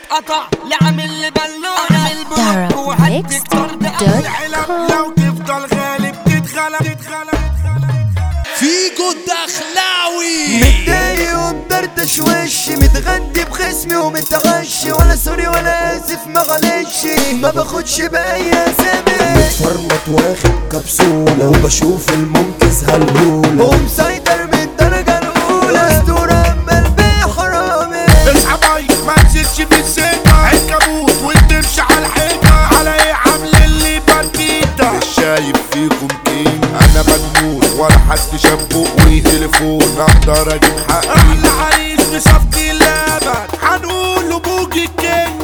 تتقطع لعمل لي بالونة اعمل بلوك وهديك طرد اهل العلب لو تفضل غالب تتغلب تتغلب فيجو الدخلاوي متضايق ومدردش وشي متغدي بخصمي ومتغشي ولا سوري ولا اسف معلش ما باخدش باي اسامي متفرمط واخد كبسولة وبشوف المنقذ هالهولة ومسيطر من الدرجة الأولى أسطورة أما البيع حرامي اصحى بايك ما تزيدش في السكة عنكبوت وتمشي على الحيطة على ايه عامل اللي بنديتا مش شايف فيكم كين انا بنموت ولا حد شاف بقي تليفون اقدر اجيب حقي احلى عريس بصفتي اللبن هنقول بوجي الكينج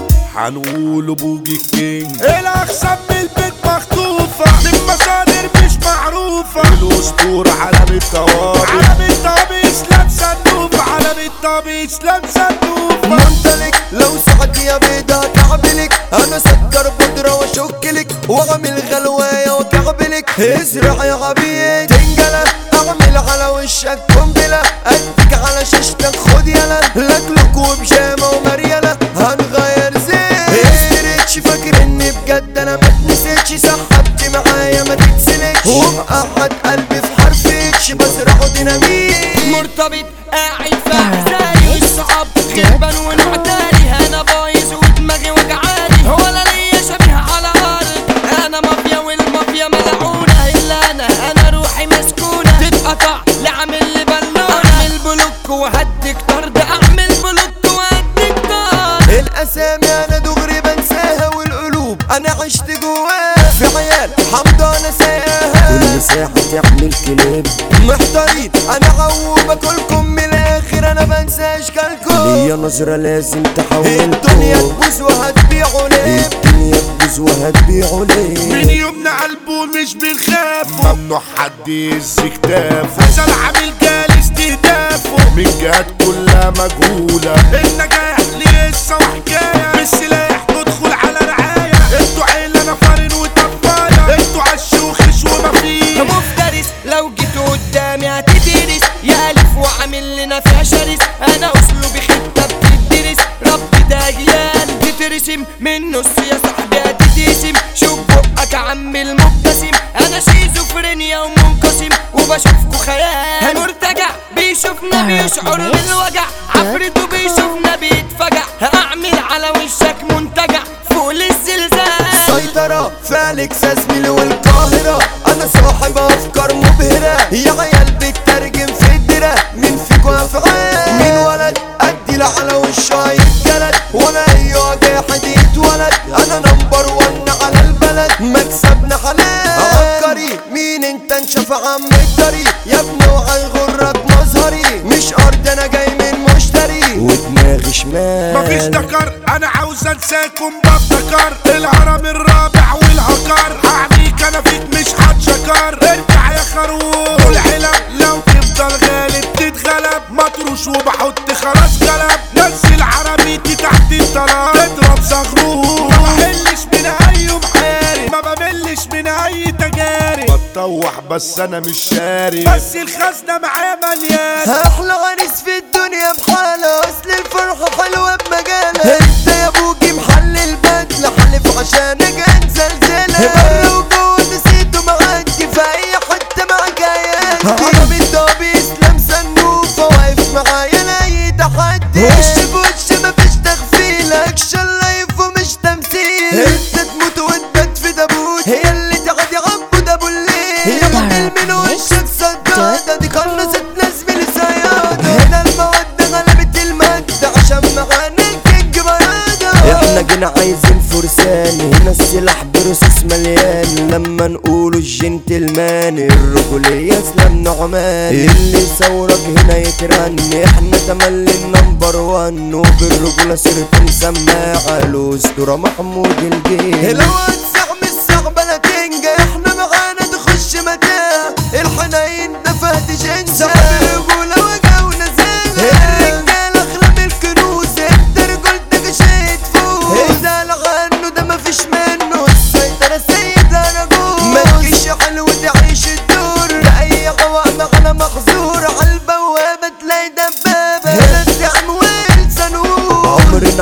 هنقول بوجي الكينج الاخصم من البيت مخطوفة من مصادر مش معروفة الاسطورة علم الطوابق علم الطوابق اسلام صنوف علم الطوابق اسلام صنوف منطلق لو سعد يا بيضة كعبلك أنا سكر بودرة وأشكلك وأعمل غلواية وكعبلك ازرع يا عبيد تنجلة أعمل على وشك قنبلة أديك على شاشتك خد يلا لكلك وبجامة ومريلة هنغير زين استريتش فاكر إني بجد أنا ما اتنسيتش سحبت معايا ما تتسلكش ومقعد قلبي في حرف اتش بزرعه ديناميت مرتبط قاعد في احزاني والصعب غربان ونعتالي انا بايظ ودماغي وجعاني ولا ليا شبيه على ارض انا مافيا والمافيا ملعونه الا انا انا روحي مسكونه تتقطع لعمل لي بالونه اعمل بلوك وهديك طرد اعمل بلوك وهديك طرد الاسامي انا دغري بنساها والقلوب انا عشت جواها في عيال حمضة انا سايقاها كل ساعة تعمل كليب محتارين انا عوب اكلكم من الاخر انا بنسى اشكالكم ليا نظرة لازم الدنيا تحولكم تبوظ وهتبيعوا ليه الدنيا تبوظ وهتبيعوا من ليه يومنا قلبه مش بنخافه ممنوع حد يهز كتافه عشان عامل جالي استهدافه من جهات كلها مجهولة النجاح لسه وحكاية بالسلاح ندخل على رعاية انتوا عيلة نفرين وطفاية انتوا عالشوخش ومفيش مفترس لو جيت قدامي هتدرس يا الف وعامل لنا فيها شرس انا اسلوبي خطه بتدرس رب ده اجيال تترسم من نص يا صاحبي هتتقسم شوف بقك عم المبتسم انا شيزوفرينيا ومنقسم وبشوفكوا خيال مرتجع بيشوفنا بيشعر بالوجع عفريته بيشوفنا بيتفجع هعمل على وشك منتجع فوق الزلزال سيطرة فالكس اسمي والقاهرة انا صاحب افكار مبهرة يا عيال بتترجم في الدرة مين فيكوا افعال مين ولد ادي على وشه يتجلد ولا اي واحد يتولد انا نمبر ون على البلد مكسبنا حلال عبقري مين انت انشف عم الطريق يا ابني وهيغرك مظهري مش ارض انا جاي من مشتري ودماغي شمال مفيش دكر انا عاوز انساكم بفتكر الهرم الرابع والهكر هعميك انا فيك مش هتشكر ارجع يا خروف والعلب لو تفضل غالب تتغلب مطروش وبحط خلاص قلب نزل عربيتي تحت الطلب تضرب زغروف ما بملش من اي محارب ما بملش من اي تجارب بتطوح بس انا مش شارب بس الخزنه معايا مليان احلى عريس في الدنيا بحاله اصل الفرحة حلوة بمجالها انت يا ابوكي محل البدلة حلف عشانك انزلزلها بره وجوه نسيته معدي في اي حتة معاك عيالتي عربي الدابي اسلام سنوفة واقف معايا لاي تحدي وش بوش مفيش تغفيل اكشن لايف ومش تمثيل انت تموت وتبات في تابوت هي اللي تعدي عبود ابو الليل يا راجل من وشك صدادة دي خلصت ناس من سيادة هنا المودة غلبت المادة عشان معانا الكينج بيادة احنا جينا عايزين فرسان هنا السلاح برصاص مليان لما نقولوا الجنتلمان الرجولية اسلام نعمان اللي يصورك هنا يترن احنا تملي النمبر وان وبالرجولة صرت مسماعة الاسطورة محمود الجيل لو هتسع من الصعبة لا تنجح احنا معانا تخش متاع الحنين ده فهد جنسة صاحب الرجولة وجاونا زين الرجالة اغلى من الكنوز انت رجولتك شيء تفوز ازال عنه ده مفيش منه السيطرة سيد انا جوز ما تجيش حلو تعيش الدور لأي عوامة على مخزور عالبوابة تلاقي دبابة هنا الزعم والصاروخ عمرنا عالغ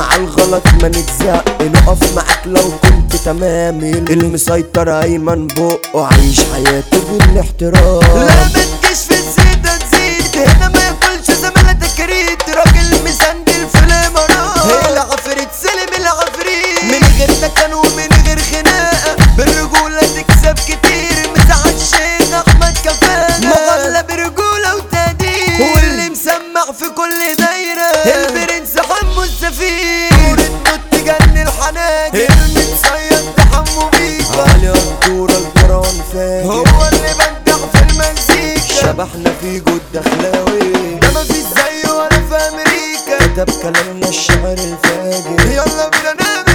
غلط ما نتزق نقف معاك لو كنت تمام المسيطر ايمن بقه عايش حياته بالاحترام لا ما تجيش في الزيت تزيد هنا ما ياكلش زمالة كريت راجل مسندل في الامارات العفريت سلم العفريت من غير تكن ومن غير خناقه بالرجوله تكسب كتير مساعد الشيخ احمد كفانا مغلى برجوله وتقدير واللي مسمع في كل دايره البرنس حمو السفير كورة نوت تجنن الحناجر المتصيد تحمو بيكا علي الدورة القرآن فاجر هو اللي بدع في المزيكا شبحنا في جود دخلاوي ده مفيش زيه ولا في امريكا كتب كلامنا الشعر الفاجر يلا بينا نعمل